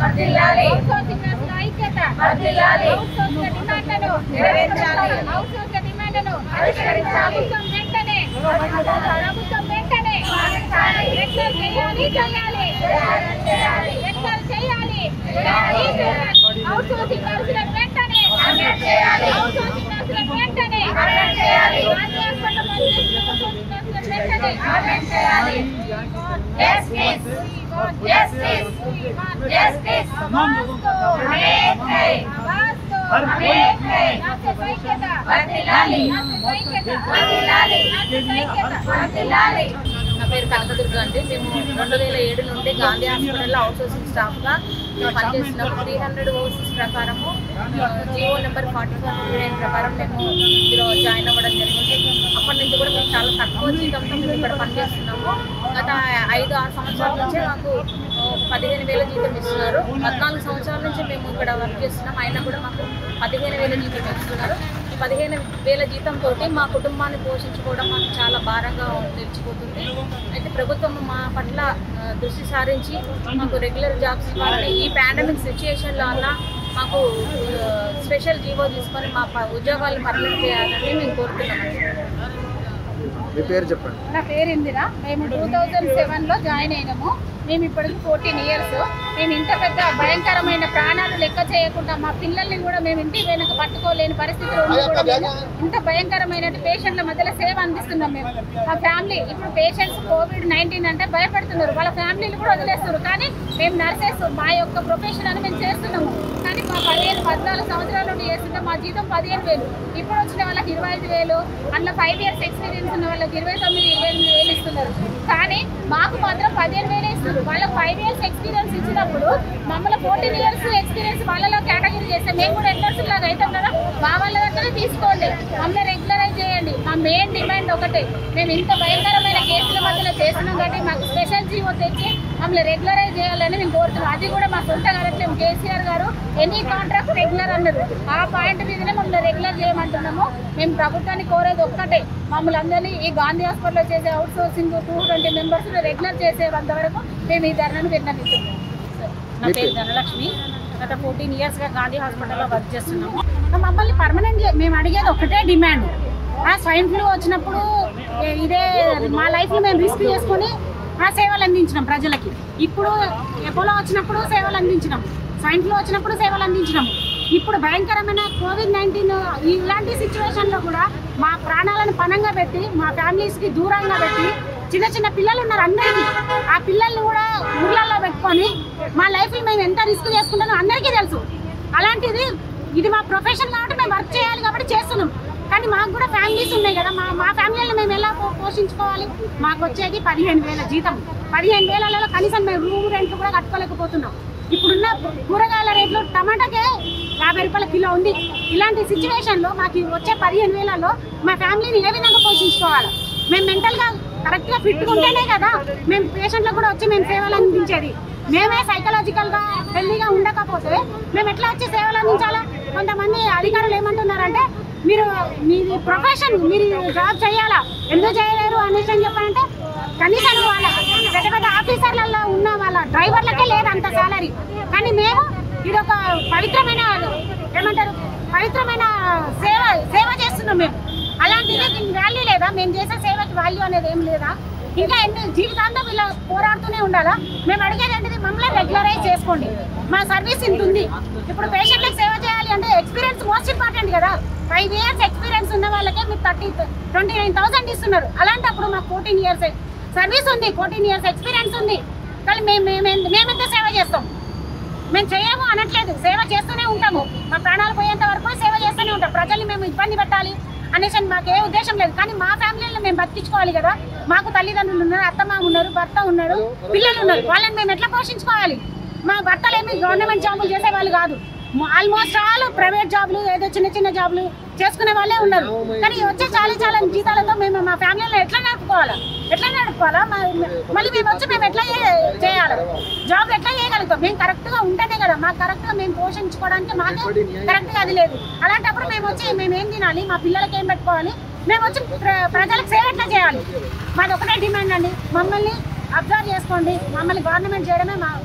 వర్ధిల్లాలి. అవుట్సోర్సింగ్ నర్సుల ఐక్యత వర్ధిల్లాలి. అవుట్సోర్సింగ్ డిమాండ్లను నెరవేర్చాలి. అవుట్సోర్సింగ్ డిమాండ్లను పరిష్కరించాలి. ప్రభుత్వం వెంటనే ప్రభుత్వం వెంటనే రెక్కలు చేయాలి చేయాలి రెక్కలు చేయాలి అవుట్సోర్సింగ్ నర్సులను వెంటనే చేయాలి. అవుట్సోర్సింగ్ నర్సులను వెంటనే చేయాలి. గాంధీ హాస్పిటల్ పనిచేస్తున్న అవుట్సోర్సింగ్ నర్సులను వెంటనే చేయాలి. Justice. Justice. Justice. हमें है. हमें है. వర్ధిల్లాలి. వర్ధిల్లాలి. వర్ధిల్లాలి. నా పేరు కనకదుర్గ అండి మేము రెండు వేల ఏడు నుండి గాంధీ హాస్పిటల్లో అవుట్సోర్సింగ్ స్టాఫ్గా మేము పనిచేస్తున్నాం త్రీ హండ్రెడ్ ఓవర్సీస్ ప్రకారము Jio number forty four fifty nine ప్రకారం మేము ఇందులో జాయిన్ అవ్వడం జరిగింది అప్పటి నుంచి కూడా మేము చాలా తక్కువ జీతంతో మేము ఇక్కడ పనిచేస్తున్నాము గత ఐదు ఆరు సంవత్సరాల నుంచే మాకు ఒక పదిహేను వేల జీతం ఇస్తున్నారు పద్నాలుగు సంవత్సరాల నుంచి మేము ఇక్కడ వర్క్ చేస్తున్నాం అయినా కూడా మాకు పదిహేను వేల జీతం ఇస్తున్నారు ఈ పదిహేను వేల జీతంతో మా కుటుంబాన్ని పోషించుకోవడం మాకు చాలా భారంగా తెచ్చిపోతుంది అయితే ప్రభుత్వం మా పట్ల ఆ, దృష్టి సారించి మాకు రెగ్యులర్ జాబ్స్ ఇవ్వాలని ఈ పాండమిక్ సిచ్యుయేషన్లో అన్న మాకు ఆ, స్పెషల్ జీవో తీసుకొని మా ప- ఉద్యోగాలను పర్మనెంట్ చేయాలని మేము కోరుతున్నామండి మీ పేరు చెప్పండి నా పేరు ఇందిరా మేము టూ థౌజండ్ సెవెన్లో జాయిన్ అయినాము మేము ఇప్పటికి ఫోర్టీన్ ఇయర్స్ మేము ఇంత పెద్ద భయంకరమైన ప్రాణాలు లెక్క చేయకుండా మా పిల్లల్ని కూడా మేము ఇంటి వెనక పట్టుకోలేని పరిస్థితిలో ఉండి కూడా మేము ఇంత భయంకరమైన పేషెంట్ల మధ్యలో సేవ అందిస్తున్నాం మేము మా ఫ్యామిలీ ఇప్పుడు పేషెంట్స్ కోవిడ్ నైన్టీన్ అంటే భయపడుతున్నారు వాళ్ళ ఫ్యామిలీలు కూడా వదిలేస్తారు కానీ మేము నర్సెస్ మా యొక్క ప్రొఫెషన్ అని మేము చేస్తున్నాము కానీ మా పదిహేను పద్నాలుగు సంవత్సరాల నుండి చేస్తుంటే మా జీతం పదిహేను వేలు ఇప్పుడు వచ్చిన వాళ్ళకి ఇరవై ఐదు వేలు అందులో ఫైవ్ ఇయర్స్ ఎక్స్పీరియన్స్ ఉన్న వాళ్ళకి ఇరవై తొమ్మిది ఇరవై ఎనిమిది వేలు ఇస్తున్నారు కానీ మాకు మాత్రం పదిహేను వేలు ఇస్తున్నారు వాళ్ళకి ఫైవ్ ఇయర్స్ ఎక్స్పీరియన్స్ ఇచ్చినప్పుడు మమ్మల్ని ఫోర్టీన్ ఇయర్స్ ఎక్స్పీరియన్స్ వాళ్ళలో కేటగిరీ చేస్తే మేము కూడా ఎండర్స్ లాగా అవుతాం కదా మా వాళ్ళ దగ్గర తీసుకోండి మమ్మల్ని రెగ్యులరైజ్ చేయండి మా మెయిన్ డిమాండ్ ఒకటే మేము ఇంత భయంకరమైన కేసుల మధ్యలో చేస్తున్నాం కాబట్టి మాకు స్పెషల్ జీవో తెచ్చి మమ్మల్ని రెగ్యులరైజ్ చేయాలని మేము కోరుతున్నాం అది కూడా మా సొంత కావట్లేదు కేసీఆర్ గారు ఎనీ కాంట్రాక్ట్ రెగ్యులర్ అన్నారు ఆ పాయింట్ మీదనే మమ్మల్ని రెగ్యులర్ చేయమంటున్నాము మేము ప్రభుత్వాన్ని కోరేది ఒక్కటే మమ్మల్ని అందరినీ ఈ గాంధీ హాస్పిటల్లో చేసే outsourcing two twenty members regular చేసేంత వరకు మేము ఈ ధర్నాను విన్నవిస్తున్నాం నా పేరు ధనలక్ష్మి గత ఫోర్టీన్ ఇయర్స్గా గాంధీ హాస్పిటల్లో వర్క్ చేస్తున్నాము మమ్మల్ని పర్మనెంట్ మేము అడిగేది ఒకటే డిమాండ్ ఆ స్వైన్ ఫ్లూ వచ్చినప్పుడు ఏ- ఇదే మా లైఫ్లో మేము రిస్క్ చేసుకొని ఆ సేవలు అందించినాం ప్రజలకి ఇప్పుడు ఎపోలో వచ్చినప్పుడు సేవలు అందించినాం స్వైన్ ఫ్లూ వచ్చినప్పుడు సేవలు అందించినాం ఇప్పుడు భయంకరమైన కోవిడ్ నైన్టీన్ ఇలాంటి సిచ్యువేషన్లో కూడా మా ప్రాణాలను పణంగా పెట్టి మా ఫ్యామిలీస్కి దూరంగా పెట్టి చిన్న చిన్న పిల్లలు ఉన్నారు అందరికీ ఆ పిల్లల్ని కూడా ఊర్లలో పెట్టుకొని మా లైఫ్ మేము ఎంత రిస్క్ చేసుకుంటానో అందరికీ తెలుసు అలాంటిది ఇది మా ప్రొఫెషన్ కాబట్టి మేము వర్క్ చేయాలి కాబట్టి చేస్తున్నాం కానీ మాకు కూడా ఫ్యామిలీస్ ఉన్నాయి కదా మా మా ఫ్యామిలీని మేము ఎలా పో- పోషించుకోవాలి మాకు వచ్చేది పదిహేను వేల జీతం పదిహేను వేలలో కనీసం మేము రూమ్ రెంట్ కూడా కట్టుకోలేకపోతున్నాం ఇప్పుడున్న కూరగాయల రేట్లు టమాటాకే యాభై రూపాయల కిలో ఉంది ఇలాంటి సిచ్యువేషన్లో మాకు వచ్చే పదిహేను వేలలో మా ఫ్యామిలీని ఏ విధంగా పోషించుకోవాలి మేము మెంటల్గా కరెక్ట్గా ఫిట్గా ఉంటేనే కదా మేము పేషెంట్లకు కూడా వచ్చి మేము సేవలు అందించేది మేమే సైకలాజికల్గా హెల్దీగా ఉండకపోతే మేము ఎట్లా వచ్చి సేవలు అందించాలా కొంతమంది అధికారులు ఏమంటున్నారంటే మీరు మీది ప్రొఫెషన్ మీరు జాబ్ చేయాలా ఎందుకు చేయలేరు అనేసి అని చెప్పారంటే కనీసం వాళ్ళ పెద్ద పెద్ద ఆఫీసర్లలో ఉన్న వాళ్ళ డ్రైవర్లకే లేదు అంత సాలరీ కానీ మేము ఇది ఒక పవిత్రమైన ఏమంటారు పవిత్రమైన సేవ సేవ చేస్తున్నాం మేము అలాంటిది దీనికి వాల్యూ లేదా మేము చేసే సేవకి వాల్యూ అనేది ఏం లేదా ఇంకా ఎన్ని జీవితాంతం ఇలా పోరాడుతూనే ఉండాలా మేము అడిగేది ఏంటిది మమ్మల్ని రెగ్యులరైజ్ చేసుకోండి మా సర్వీస్ ఇంత ఉంది ఇప్పుడు పేషెంట్లకు సేవ చేయాలి అంటే ఎక్స్పీరియన్స్ మోస్ట్ ఇంపార్టెంట్ కదా ఫైవ్ ఇయర్స్ ఎక్స్పీరియన్స్ ఉన్న వాళ్ళకే మీరు థర్టీ ట్వంటీ నైన్ థౌసండ్ ఇస్తున్నారు అలాంటప్పుడు మాకు ఫోర్టీన్ ఇయర్స్ సర్వీస్ ఉంది ఫోర్టీన్ ఇయర్స్ ఎక్స్పీరియన్స్ ఉంది కానీ మేము మేము మేమెంత సేవ చేస్తాం మేము చేయము అనట్లేదు సేవ చేస్తూనే ఉంటాము మా ప్రాణాలు పోయేంత వరకు సేవ చేస్తూనే ఉంటాం ప్రజల్ని మేము ఇబ్బంది పెట్టాలి అనేసి అని మాకు ఏ ఉద్దేశం లేదు కానీ మా ఫ్యామిలీలో మేము బతికించుకోవాలి కదా మాకు తల్లిదండ్రులు ఉన్నారు అత్తమామ ఉన్నారు భర్త ఉన్నారు పిల్లలు ఉన్నారు వాళ్ళని మేము ఎట్లా పోషించుకోవాలి మా భర్తలు ఏమి గవర్నమెంట్ జాబులు చేసే వాళ్ళు కాదు ఆల్మోస్ట్ ఆల్ ప్రైవేట్ జాబులు ఏదో చిన్న చిన్న జాబులు చేసుకునే వాళ్ళే ఉన్నారు కానీ వచ్చే చాలా చాలా జీతాలతో మేము మా ఫ్యామిలీలో ఎట్లా నడుపుకోవాలా ఎట్లా నడుపుకోవాలా మా- మళ్ళీ మేము వచ్చి మేము ఎట్లా చే- చేయాలి జాబ్ ఎట్లా చేయగలుగుతాం మేము కరెక్ట్ గా ఉంటేనే కదా మాకు కరెక్ట్ గా మేము పోషించుకోవడానికి మాకు కరెక్ట్ గా అది లేదు అలాంటప్పుడు మేము వచ్చి మేము ఏం తినాలి మా పిల్లలకి ఏం పెట్టుకోవాలి మేము వచ్చి ప్ర- ప్రజలకు సేవ ఎట్లా చేయాలి మాది ఒకటే డిమాండ్ అండి మమ్మల్ని అబ్జర్వ్ చేసుకోండి మమ్మల్ని గవర్నమెంట్ చేయడమే మా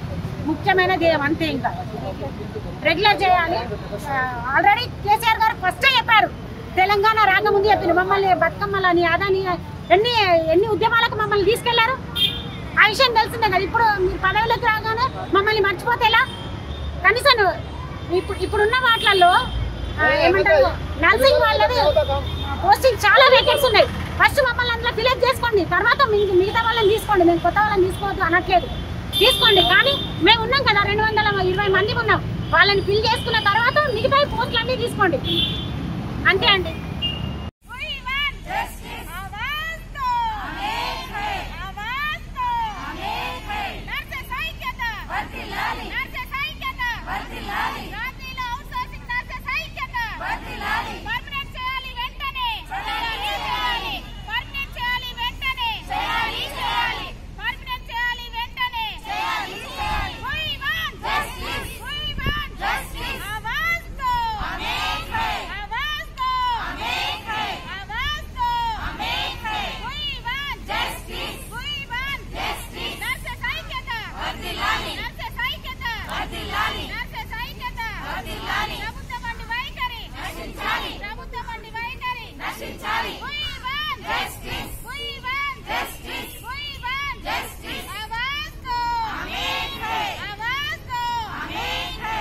ముఖ్యమైన ధ్యేయం అంతే ఇంకా రెగ్యులర్ చేయాలి ఆల్రెడీ కేసీఆర్ గారు ఫస్ట్ చెప్పారు తెలంగాణ రాకముందు చెప్పిన మమ్మల్ని బతుకమ్మలని అదని ఎన్ని ఎన్ని ఉద్యమాలకు మమ్మల్ని తీసుకెళ్లారు ఆ విషయం తెలిసిందే కదా ఇప్పుడు మీరు పదవిలోకి రాగానే మమ్మల్ని మర్చిపోతే ఎలా కనీసం ఇప్పుడు ఇప్పుడున్న వాటిలలో ఆ, ఏమంటారు నర్సింగ్ వాళ్ళది పోస్టింగ్ చాలా వేకెన్సీ ఉన్నాయి ఫస్ట్ మమ్మల్ని అందులో ఫిలప్ చేసుకోండి తర్వాత మీ- మిగతా వాళ్ళని తీసుకోండి మేము కొత్త వాళ్ళని తీసుకోవద్దు అనట్లేదు తీసుకోండి కానీ మేము ఉన్నాం కదా రెండు వందల ఇరవై మంది ఉన్నాం వాళ్ళని ఫిల్ చేసుకున్న తర్వాత మిగతా పోస్టులు అన్నీ తీసుకోండి అంతే అండి We want justice. आवाज दो. अनेक है. आवाज दो. अनेक है. नर्सेस ఐక్యత. వర్ధిల్లాలి. నర్సెస్ ఐక్యత. వర్ధిల్లాలి. గాంధీలో అవుట్సోర్సింగ్ నర్సెస్ ఐక్యత. వర్ధిల్లాలి. పర్మనెంట్ చేయాలి వెంటనే. చేయాలి చేయాలి. పర్మనెంట్ చేయాలి వెంటనే. చేయాలి చేయాలి. పర్మనెంట్ చేయాలి వెంటనే. చేయాలి చేయాలి. We want justice. We want justice. ఆవాజ్ దో. अनेक है. आवाज दो. अनेक है. आवाज दो. अनेक है. We want justice. We want justice. Nurses ఐక్యత. వర్ధిల్లాలి. నర్సెస్ ఐక్యత. వర్ధిల్లాలి. నర్సెస్ ఐక్యత. వర్ధిల్లాలి. ప్రభుత్వం వంటి వైఖరి. నశించాలి. ప్రభుత్వం వంటి వైఖరి. నశించాలి. We want justice. We want justice. We want justice. ఆవాజ్ దో. अनेक है. आवाज दो. अनेक है.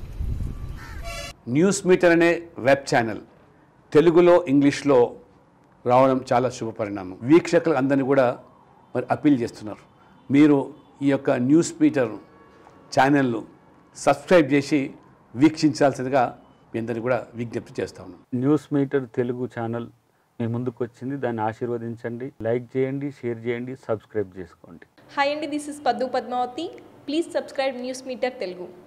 న్యూస్ మీటర్ అనే వెబ్ ఛానల్ తెలుగులో ఇంగ్లీష్లో రావడం చాలా శుభ పరిణామం వీక్షకులు అందరినీ కూడా మరి అప్పీల్ చేస్తున్నారు మీరు ఈ యొక్క న్యూస్ మీటర్ ఛానల్ను సబ్స్క్రైబ్ చేసి వీక్షించాల్సిందిగా మీ అందరినీ కూడా విజ్ఞప్తి చేస్తా ఉన్నాం న్యూస్ మీటర్ తెలుగు ఛానల్ మీ ముందుకు వచ్చింది దాన్ని ఆశీర్వదించండి లైక్ చేయండి షేర్ చేయండి సబ్స్క్రైబ్ చేసుకోండి హాయ్ అండి this is Paddu Padmavathi please subscribe News Meter Telugu